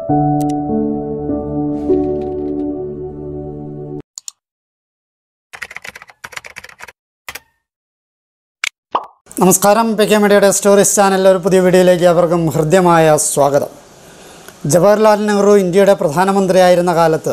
നമസ്കാരം P K മീഡിയയുടെ stories ചാനലിലെ ഒരു പുതിയ വീഡിയോയിലേക്ക് അവർക്കും ഹൃദ്യമായ സ്വാഗതം ജവഹർലാൽ നെഹ്റു ഇന്ത്യയുടെ പ്രധാനമന്ത്രിയായിരുന്ന കാലത്ത്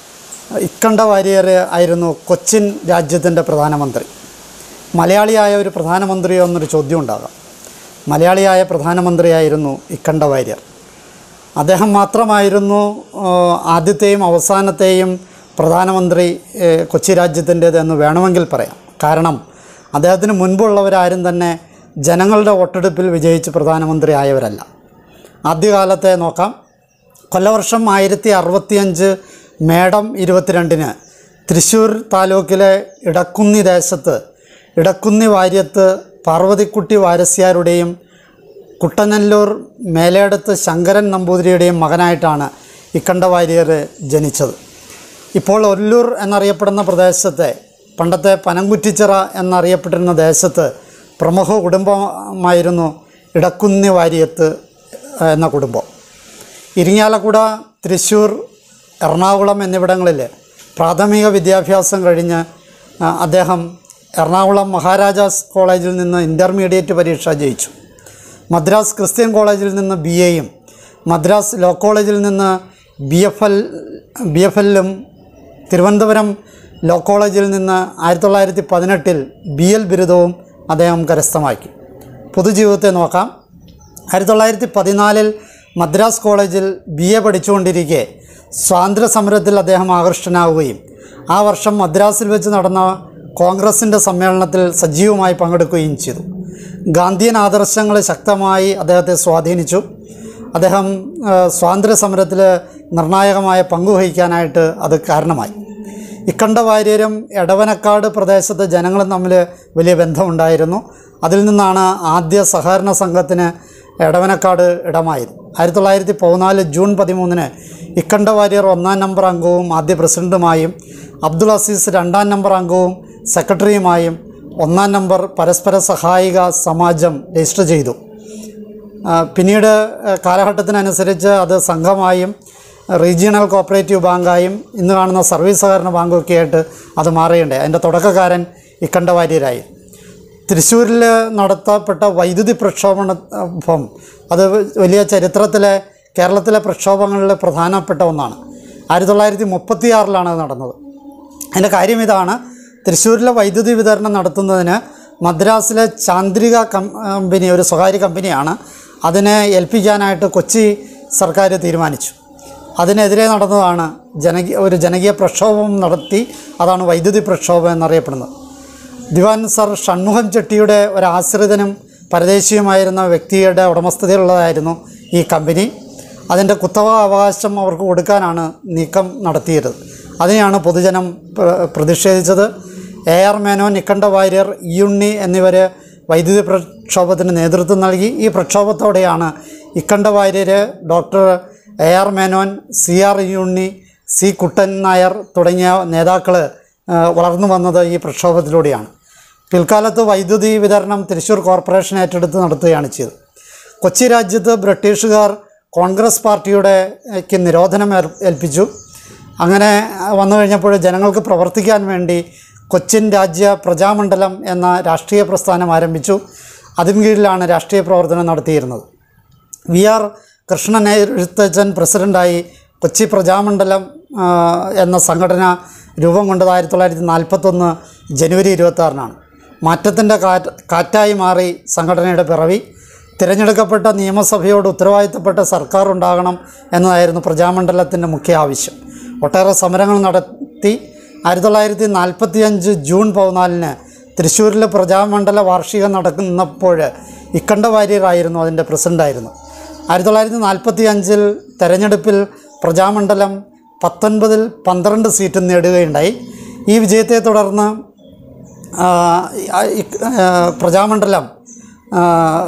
ഇക്കണ്ട വാര്യർ ആയിരുന്നു കൊച്ചിൻ രാജ്യത്തിൻ്റെ പ്രധാനമന്ത്രി മലയാളിയായ ഒരു പ്രധാനമന്ത്രിയോ എന്നൊരു ചോദ്യം ഉണ്ടാകാം മലയാളിയായ പ്രധാനമന്ത്രിയായിരുന്നു ഇക്കണ്ട വാര്യർ അദ്ദേഹം മാത്രമായിരുന്നു ആ, ആദ്യത്തെയും അവസാനത്തെയും പ്രധാനമന്ത്രി ഏ, കൊച്ചി രാജ്യത്തിൻ്റേത് എന്ന് വേണമെങ്കിൽ പറയാം കാരണം അദ്ദേഹത്തിന് മുൻപുള്ളവരാരും തന്നെ ജനങ്ങളുടെ വോട്ടെടുപ്പിൽ വിജയിച്ച് പ്രധാനമന്ത്രി ആയവരല്ല ആദ്യകാലത്തെ നോക്കാം കൊല്ലവർഷം ആയിരത്തി അറുപത്തിയഞ്ച് മേടം ഇരുപത്തിരണ്ടിന് തൃശ്ശൂർ താലൂക്കിലെ ഇടക്കുന്നി ദേശത്ത് ഇടക്കുന്നി വാര്യത്ത് പാർവതിക്കുട്ടി വാരസ്യാരുടെയും കുട്ടനല്ലൂർ മേലേടത്ത് ശങ്കരൻ നമ്പൂതിരിയുടെയും മകനായിട്ടാണ് ഇക്കണ്ട വാര്യർ ജനിച്ചത് ഇപ്പോൾ ഒല്ലൂർ എന്നറിയപ്പെടുന്ന പ്രദേശത്തെ പണ്ടത്തെ പനംകുറ്റിച്ചിറ എന്നറിയപ്പെട്ടിരുന്ന ദേശത്ത് പ്രമുഖ കുടുംബമായിരുന്നു ഇടക്കുന്നി വാര്യത്ത് എന്ന കുടുംബം ഇരിങ്ങാലക്കുട തൃശ്ശൂർ എറണാകുളം എന്നിവിടങ്ങളിൽ പ്രാഥമിക വിദ്യാഭ്യാസം കഴിഞ്ഞ് ആ, അദ്ദേഹം എറണാകുളം മഹാരാജാസ് കോളേജിൽ നിന്ന് ഇൻ്റർമീഡിയറ്റ് പരീക്ഷ ജയിച്ചു മദ്രാസ് ക്രിസ്ത്യൻ കോളേജിൽ നിന്ന് ബി എയും മദ്രാസ് ലോ കോളേജിൽ നിന്ന് B F L B F എല്ലും തിരുവനന്തപുരം ലോ കോളേജിൽ നിന്ന് ആയിരത്തി തൊള്ളായിരത്തി പതിനെട്ടിൽ ബി എൽ ബിരുദവും അദ്ദേഹം കരസ്ഥമാക്കി പൊതുജീവിതത്തെ നോക്കാം ആയിരത്തി തൊള്ളായിരത്തി പതിനാലിൽ മദ്രാസ് കോളേജിൽ ബി എ പഠിച്ചുകൊണ്ടിരിക്കെ സ്വാതന്ത്ര്യ സമരത്തിൽ അദ്ദേഹം ആകൃഷ്ടനാവുകയും ആ വർഷം മദ്രാസിൽ വെച്ച് നടന്ന കോൺഗ്രസിൻ്റെ സമ്മേളനത്തിൽ സജീവമായി പങ്കെടുക്കുകയും ചെയ്തു ഗാന്ധിയൻ ആദർശങ്ങൾ ശക്തമായി അദ്ദേഹത്തെ സ്വാധീനിച്ചു അദ്ദേഹം ആ, സ്വാതന്ത്ര്യ സമരത്തിൽ നിർണായകമായ പങ്കുവഹിക്കാനായിട്ട് അത് കാരണമായി ഇക്കണ്ട വാര്യരും എടവനക്കാട് പ്രദേശത്തെ ജനങ്ങളും തമ്മിൽ വലിയ ബന്ധമുണ്ടായിരുന്നു അതിൽ നിന്നാണ് ആദ്യ സഹകരണ സംഘത്തിന് എടവനക്കാട് ഇടമായത് ആയിരത്തി തൊള്ളായിരത്തി പതിനാല് ജൂൺ പതിമൂന്നിന് ഇക്കണ്ട വാര്യർ ഒന്നാം നമ്പർ അംഗവും ആദ്യ പ്രസിഡൻറ്റുമായും അബ്ദുൾ അസീസ് രണ്ടാം നമ്പർ അംഗവും സെക്രട്ടറിയുമായും ഒന്നാം നമ്പർ പരസ്പര സഹായിക സമാജം രജിസ്റ്റർ ചെയ്തു ആ, പിന്നീട് ആ, കാലഘട്ടത്തിനനുസരിച്ച് അത് സംഘമായും റീജിയണൽ കോപ്പറേറ്റീവ് ബാങ്കായും ഇന്ന് കാണുന്ന സർവീസ് സഹകരണ ബാങ്കൊക്കെ ആയിട്ട് അത് മാറിയുണ്ടായി അതിൻ്റെ തുടക്കക്കാരൻ ഇക്കണ്ട വാര്യരായി തൃശ്ശൂരിൽ നടത്തപ്പെട്ട വൈദ്യുതി പ്രക്ഷോഭം അത് വലിയ ചരിത്രത്തിലെ കേരളത്തിലെ പ്രക്ഷോഭങ്ങളിൽ പ്രധാനപ്പെട്ട ഒന്നാണ് ആയിരത്തി തൊള്ളായിരത്തി മുപ്പത്തിയാറിലാണ് അത് നടന്നത് അതിൻ്റെ കാര്യം ഇതാണ് തൃശ്ശൂരിലെ വൈദ്യുതി വിതരണം നടത്തുന്നതിന് മദ്രാസിലെ ചാന്ദ്രിക കമ്പനി ഒരു സ്വകാര്യ കമ്പനിയാണ് അതിനെ ഏൽപ്പിക്കാനായിട്ട് കൊച്ചി സർക്കാർ തീരുമാനിച്ചു അതിനെതിരെ നടന്നതാണ് ജനകീയ ഒരു ജനകീയ പ്രക്ഷോഭം നടത്തി അതാണ് വൈദ്യുതി പ്രക്ഷോഭം എന്നറിയപ്പെടുന്നത് ദിവാൻ സർ ഷൺമുഖം ചെട്ടിയുടെ ഒരു ആശ്രിതനും പരദേശിയുമായിരുന്ന വ്യക്തിയുടെ ഉടമസ്ഥതയിലുള്ളതായിരുന്നു ഈ കമ്പനി അതിൻ്റെ കുത്തക അവകാശം അവർക്ക് കൊടുക്കാനാണ് നീക്കം നടത്തിയത് അതിനെയാണ് പൊതുജനം പ്ര- പ്രതിഷേധിച്ചത് എ ആർ മേനോൻ നിക്കണ്ട വാര്യർ ഇയുണ്ണി എന്നിവർ വൈദ്യുതി പ്രക്ഷോഭത്തിന് നേതൃത്വം നൽകി ഈ പ്രക്ഷോഭത്തോടെയാണ് Ikkanda Warrier doctor A R Menon C R Iyyunni C Kuttan Nair തുടങ്ങിയ നേതാക്കൾ വളർന്നു വന്നത് ഈ പ്രക്ഷോഭത്തിലൂടെയാണ് പിൽക്കാലത്ത് വൈദ്യുതി വിതരണം തൃശ്ശൂർ കോർപ്പറേഷൻ ഏറ്റെടുത്ത് നടത്തുകയാണ് ചെയ്തത് കൊച്ചി രാജ്യത്ത് ബ്രിട്ടീഷുകാർ കോൺഗ്രസ് പാർട്ടിയുടെ ക്ക് നിരോധനം ഏർ- ഏൽപ്പിച്ചു അങ്ങനെ വന്നു കഴിഞ്ഞപ്പോൾ ജനങ്ങൾക്ക് പ്രവർത്തിക്കാൻ വേണ്ടി കൊച്ചിൻ രാജ്യ പ്രജാമണ്ഡലം എന്ന രാഷ്ട്രീയ പ്രസ്ഥാനം ആരംഭിച്ചു അതിന് കീഴിലാണ് രാഷ്ട്രീയ പ്രവർത്തനം നടത്തിയിരുന്നത് വി ആർ കൃഷ്ണൻ എഴുത്തച്ഛൻ പ്രസിഡൻ്റായി കൊച്ചി പ്രജാമണ്ഡലം ആ, എന്ന സംഘടന രൂപം കൊണ്ടത് ആയിരത്തി തൊള്ളായിരത്തി നാൽപ്പത്തൊന്ന് ജനുവരി ഇരുപത്താറിനാണ് മാറ്റത്തിൻ്റെ കാറ്റ് കാറ്റായി മാറി സംഘടനയുടെ പിറവി തിരഞ്ഞെടുക്കപ്പെട്ട നിയമസഭയോട് ഉത്തരവാദിത്തപ്പെട്ട സർക്കാർ ഉണ്ടാകണം എന്നതായിരുന്നു പ്രജാമണ്ഡലത്തിൻ്റെ മുഖ്യ ആവശ്യം ഒട്ടേറെ സമരങ്ങൾ നടത്തി ആയിരത്തി തൊള്ളായിരത്തി നാൽപ്പത്തി അഞ്ച് ജൂൺ പതിനാലിന് തൃശ്ശൂരിലെ പ്രജാമണ്ഡല വാർഷികം നടക്കുന്നപ്പോൾ ഇക്കണ്ട വാര്യരായിരുന്നു അതിൻ്റെ പ്രസിഡൻ്റായിരുന്നു ആയിരത്തി തൊള്ളായിരത്തി നാൽപ്പത്തി അഞ്ചിൽ തെരഞ്ഞെടുപ്പിൽ പ്രജാമണ്ഡലം പത്തൊൻപതിൽ പന്ത്രണ്ട് സീറ്റ് നേടുകയുണ്ടായി ഈ വിജയത്തെ തുടർന്ന് ആ, ഈ, ആ, പ്രജാമണ്ഡലം ആ,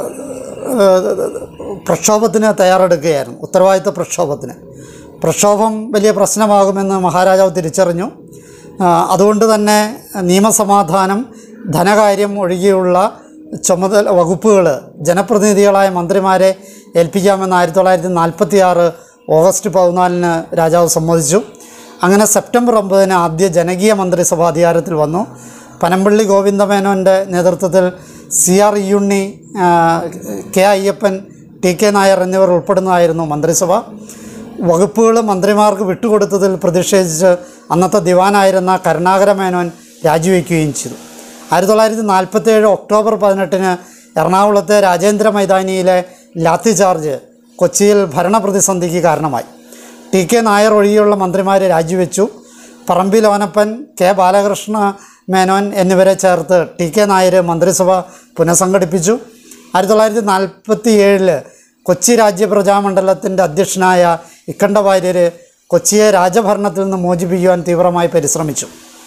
പ്രക്ഷോഭത്തിന് തയ്യാറെടുക്കുകയായിരുന്നു ഉത്തരവാദിത്ത പ്രക്ഷോഭത്തിന് പ്രക്ഷോഭം വലിയ പ്രശ്നമാകുമെന്ന് മഹാരാജാവ് തിരിച്ചറിഞ്ഞു ആ, അതുകൊണ്ട് തന്നെ നിയമസമാധാനം ധനകാര്യം ഒഴികെയുള്ള ചുമതല വകുപ്പുകൾ ജനപ്രതിനിധികളായ മന്ത്രിമാരെ ഏൽപ്പിക്കാമെന്ന് ആയിരത്തി തൊള്ളായിരത്തി നാൽപ്പത്തി ആറ് ഓഗസ്റ്റ് പതിനാലിന് രാജാവ് സമ്മതിച്ചു അങ്ങനെ സെപ്റ്റംബർ ഒമ്പതിന് ആദ്യ ജനകീയ മന്ത്രിസഭ അധികാരത്തിൽ വന്നു പനമ്പള്ളി ഗോവിന്ദമേനോൻ്റെ നേതൃത്വത്തിൽ സി ആർ ഇയുണ്ണി ആ, K Ayyappan T K Nair എന്നിവർ ഉൾപ്പെടുന്നതായിരുന്നു മന്ത്രിസഭ വകുപ്പുകൾ മന്ത്രിമാർക്ക് വിട്ടുകൊടുത്തതിൽ പ്രതിഷേധിച്ച് അന്നത്തെ ദിവാനായിരുന്ന കരുണാകര മേനോൻ രാജിവെക്കുകയും ചെയ്തു ആയിരത്തി തൊള്ളായിരത്തി നാൽപ്പത്തേഴ് ഒക്ടോബർ പതിനെട്ടിന് എറണാകുളത്തെ രാജേന്ദ്ര മൈതാനിയിലെ ലാത്തി ചാർജ് കൊച്ചിയിൽ ഭരണപ്രതിസന്ധിക്ക് കാരണമായി ടി കെ നായർ ഒഴികെയുള്ള മന്ത്രിമാരെ രാജിവെച്ചു പറമ്പിൽ ഓനപ്പൻ കെ ബാലകൃഷ്ണ മേനോൻ എന്നിവരെ ചേർത്ത് ടി കെ നായർ മന്ത്രിസഭ പുനഃസംഘടിപ്പിച്ചു ആയിരത്തി തൊള്ളായിരത്തി നാൽപ്പത്തി ഏഴില് കൊച്ചി രാജ്യപ്രജാമണ്ഡലത്തിൻ്റെ അധ്യക്ഷനായ ഇക്കണ്ട വാര്യർ കൊച്ചിയെ രാജഭരണത്തിൽ നിന്ന് മോചിപ്പിക്കുവാൻ തീവ്രമായി പരിശ്രമിച്ചു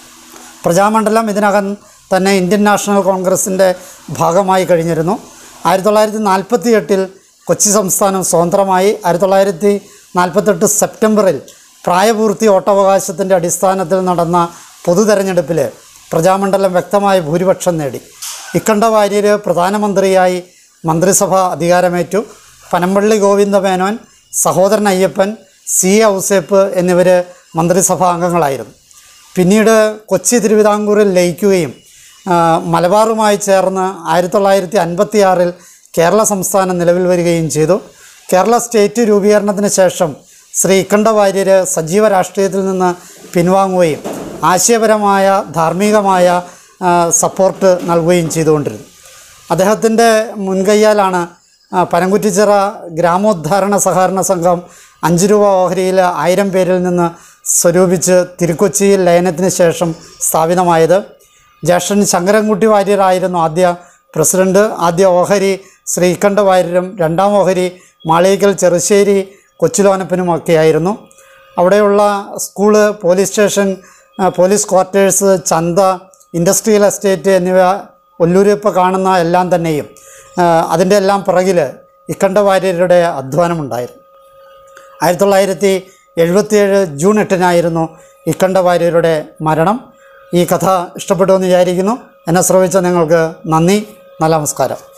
പ്രജാമണ്ഡലം ഇതിനകം തന്നെ ഇന്ത്യൻ നാഷണൽ കോൺഗ്രസിൻ്റെ ഭാഗമായി കഴിഞ്ഞിരുന്നു ആയിരത്തി തൊള്ളായിരത്തി നാൽപ്പത്തി എട്ടിൽ കൊച്ചി സംസ്ഥാനം സ്വതന്ത്രമായി ആയിരത്തി തൊള്ളായിരത്തി നാൽപ്പത്തെട്ട് സെപ്റ്റംബറിൽ പ്രായപൂർത്തി വോട്ടവകാശത്തിൻ്റെ അടിസ്ഥാനത്തിൽ നടന്ന പൊതു തെരഞ്ഞെടുപ്പിൽ പ്രജാമണ്ഡലം വ്യക്തമായ ഭൂരിപക്ഷം നേടി ഇക്കണ്ട വാര്യർ പ്രധാനമന്ത്രിയായി മന്ത്രിസഭ അധികാരമേറ്റു പനമ്പള്ളി ഗോവിന്ദ മേനോൻ സഹോദരൻ അയ്യപ്പൻ സി എ ഔസേപ്പ് എന്നിവർ മന്ത്രിസഭാ അംഗങ്ങളായിരുന്നു പിന്നീട് കൊച്ചി തിരുവിതാംകൂറിൽ ലയിക്കുകയും ആ, മലബാറുമായി ചേർന്ന് ആയിരത്തി തൊള്ളായിരത്തി അൻപത്തി ആറിൽ കേരള സംസ്ഥാനം നിലവിൽ വരികയും ചെയ്തു കേരള സ്റ്റേറ്റ് രൂപീകരണത്തിന് ശേഷം ശ്രീ ഇക്കണ്ട വാര്യർ സജീവ രാഷ്ട്രീയത്തിൽ നിന്ന് പിൻവാങ്ങുകയും ആശയപരമായ ധാർമ്മികമായ ആ, സപ്പോർട്ട് നൽകുകയും ചെയ്തുകൊണ്ടിരുന്നു അദ്ദേഹത്തിൻ്റെ മുൻകൈയാലാണ് ആ, പനംകുറ്റിച്ചിറ ഗ്രാമോദ്ധാരണ സഹകരണ സംഘം അഞ്ച് രൂപ ഓഹരിയിൽ ആയിരം പേരിൽ നിന്ന് സ്വരൂപിച്ച് തിരുക്കൊച്ചിയിൽ ലയനത്തിന് ശേഷം സ്ഥാപിതമായത് ജ്യേഷ്ഠൻ ശങ്കരൻകുട്ടി വാര്യരായിരുന്നു ആദ്യ പ്രസിഡന്റ് ആദ്യ ഓഹരി ശ്രീകണ്ഠ വാര്യരും രണ്ടാം ഓഹരി മാളികൽ ചെറുശ്ശേരി കൊച്ചിലോനപ്പനുമൊക്കെയായിരുന്നു അവിടെയുള്ള സ്കൂള് പോലീസ് സ്റ്റേഷൻ ആ, പോലീസ് ക്വാർട്ടേഴ്സ് ചന്ത ഇൻഡസ്ട്രിയൽ എസ്റ്റേറ്റ് എന്നിവ ഒല്ലൂർ ഇപ്പോൾ കാണുന്ന എല്ലാം തന്നെയും ആ, അതിൻ്റെ എല്ലാം പിറകിൽ ഇക്കണ്ട വാര്യരുടെ അധ്വാനമുണ്ടായിരുന്നു ആയിരത്തി തൊള്ളായിരത്തി എഴുപത്തിയേഴ് ജൂൺ എട്ടിനായിരുന്നു ഇക്കണ്ട വാര്യരുടെ മരണം ഈ കഥ ഇഷ്ടപ്പെട്ടു എന്ന് വിചാരിക്കുന്നു എന്നെ ശ്രമിച്ച നിങ്ങൾക്ക് നന്ദി നല്ല നമസ്കാരം